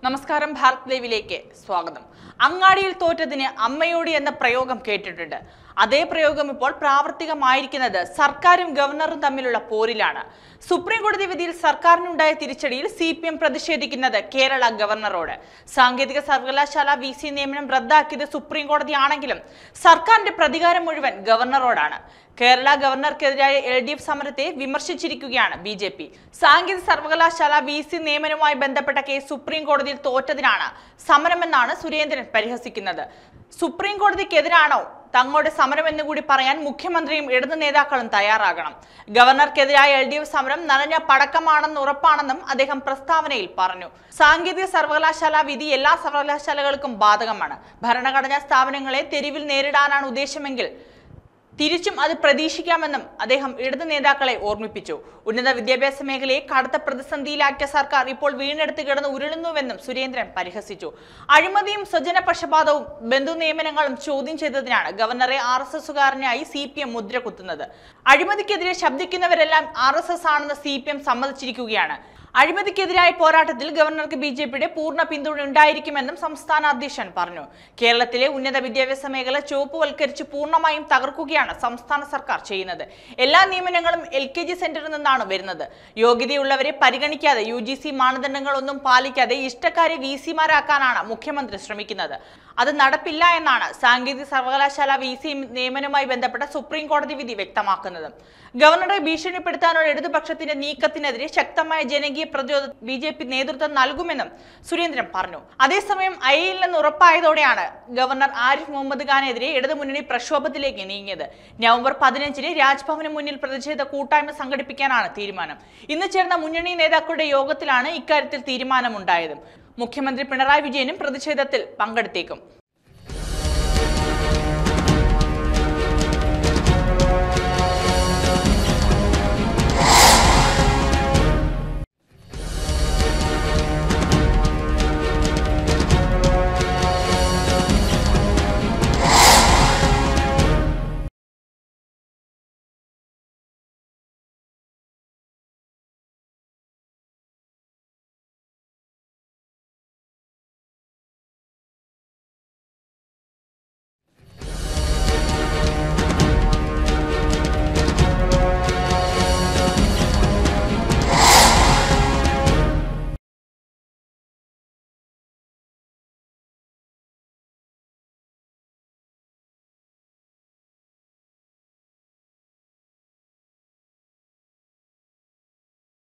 നമസ്കാരം ഭാരത് ലൈവിലേക്ക് സ്വാഗതം അങ്ങാടിയിൽ തോറ്റതിന് അമ്മയോട് എന്ന പ്രയോഗം കേട്ടിട്ടുണ്ട് അതേ പ്രയോഗം ഇപ്പോൾ പ്രാവർത്തികമായിരിക്കുന്നത് സർക്കാരും ഗവർണറും തമ്മിലുള്ള പോരിലാണ് സുപ്രീം കോടതി വിധിയിൽ സർക്കാരിനുണ്ടായ തിരിച്ചടിയിൽ സി പി എം പ്രതിഷേധിക്കുന്നത് കേരള ഗവർണറോട് സാങ്കേതിക സർവകലാശാല വി സി നിയമനം റദ്ദാക്കിയത് സുപ്രീം കോടതിയാണെങ്കിലും സർക്കാരിന്റെ പ്രതികാരം മുഴുവൻ ഗവർണറോടാണ് കേരള ഗവർണർക്കെതിരായ എൽ ഡി എഫ് സമരത്തെ വിമർശിച്ചിരിക്കുകയാണ് ബി ജെ പി സാങ്കേതിക സർവകലാശാല വി സി നിയമനവുമായി ബന്ധപ്പെട്ട കേസ് സുപ്രീം കോടതിയിൽ തോറ്റതിനാണ് സമരമെന്നാണ് സുരേന്ദ്രൻ പരിഹസിക്കുന്നത് സുപ്രീം കോടതിക്കെതിരാണോ തങ്ങളുടെ സമരം എന്ന് കൂടി പറയാൻ മുഖ്യമന്ത്രിയും ഇടതു നേതാക്കളും തയ്യാറാകണം ഗവർണർക്കെതിരായ എൽ ഡി എഫ് സമരം നനഞ്ഞ പടക്കമാണെന്ന് ഉറപ്പാണെന്നും അദ്ദേഹം പ്രസ്താവനയിൽ പറഞ്ഞു സാങ്കേതിക സർവകലാശാല വിധി എല്ലാ സർവകലാശാലകൾക്കും ബാധകമാണ് ഭരണഘടനാ സ്ഥാപനങ്ങളെ തെരുവിൽ നേരിടാനാണ് ഉദ്ദേശമെങ്കിൽ തിരിച്ചും അത് പ്രതീക്ഷിക്കാമെന്നും അദ്ദേഹം ഇടതു നേതാക്കളെ ഓർമ്മിപ്പിച്ചു ഉന്നത വിദ്യാഭ്യാസ മേഖലയെ കടുത്ത പ്രതിസന്ധിയിലാക്കിയ സർക്കാർ ഇപ്പോൾ വീണെടുത്ത് കിടന്ന് ഉരുളുന്നുവെന്നും സുരേന്ദ്രൻ പരിഹസിച്ചു അഴിമതിയും സ്വജനപക്ഷപാതവും ബന്ധു നിയമനങ്ങളും ചോദ്യം ചെയ്തതിനാണ് ഗവർണറെ ആർ എസ് എസുകാരനായി സി പി എം മുദ്ര കുത്തുന്നത് അഴിമതിക്കെതിരെ ശബ്ദിക്കുന്നവരെല്ലാം ആർ എസ് എസ് ആണെന്ന് സി പി എം സമ്മതിച്ചിരിക്കുകയാണ് അഴിമതിക്കെതിരായ പോരാട്ടത്തിൽ ഗവർണർക്ക് ബി ജെ പിയുടെ പൂർണ്ണ പിന്തുണ ഉണ്ടായിരിക്കുമെന്നും സംസ്ഥാന അധ്യക്ഷൻ പറഞ്ഞു കേരളത്തിലെ ഉന്നത വിദ്യാഭ്യാസ മേഖല ചുവപ്പുവൽക്കരിച്ച് പൂർണ്ണമായും തകർക്കുകയാണ് സംസ്ഥാന സർക്കാർ ചെയ്യുന്നത് എല്ലാ നിയമനങ്ങളും എൽ കെ ജി സെന്ററിൽ നിന്നാണ് വരുന്നത് യോഗ്യതയുള്ളവരെ പരിഗണിക്കാതെ യു ജി സി മാനദണ്ഡങ്ങളൊന്നും പാലിക്കാതെ ഇഷ്ടക്കാരെ വി സിമാരാക്കാനാണ് മുഖ്യമന്ത്രി ശ്രമിക്കുന്നത് അത് നടപ്പില്ല എന്നാണ് സാങ്കേതിക സർവകലാശാല വി സി നിയമനവുമായി ബന്ധപ്പെട്ട സുപ്രീം കോടതി വിധി വ്യക്തമാക്കുന്നത് ഗവർണറെ ഭീഷണിപ്പെടുത്താനുള്ള ഇടതുപക്ഷത്തിന്റെ നീക്കത്തിനെതിരെ ശക്തമായ ജനകീയ പ്രതിരോധം ബി ജെ പി നേതൃത്വം നൽകുമെന്നും സുരേന്ദ്രൻ പറഞ്ഞു അതേസമയം ഐയിൽ നിന്ന് ഉറപ്പായതോടെയാണ് ഗവർണർ ആരിഫ് മുഹമ്മദ് ഖാനെതിരെ ഇടതുമുന്നണി പ്രക്ഷോഭത്തിലേക്ക് നീങ്ങിയത് നവംബർ പതിനഞ്ചിന് രാജ്ഭവന് മുന്നിൽ പ്രതിഷേധ കൂട്ടായ്മ സംഘടിപ്പിക്കാനാണ് തീരുമാനം ഇന്ന് ചേർന്ന മുന്നണി നേതാക്കളുടെ യോഗത്തിലാണ് ഇക്കാര്യത്തിൽ തീരുമാനമുണ്ടായത് മുഖ്യമന്ത്രി പിണറായി വിജയനും പ്രതിഷേധത്തിൽ പങ്കെടുത്തേക്കും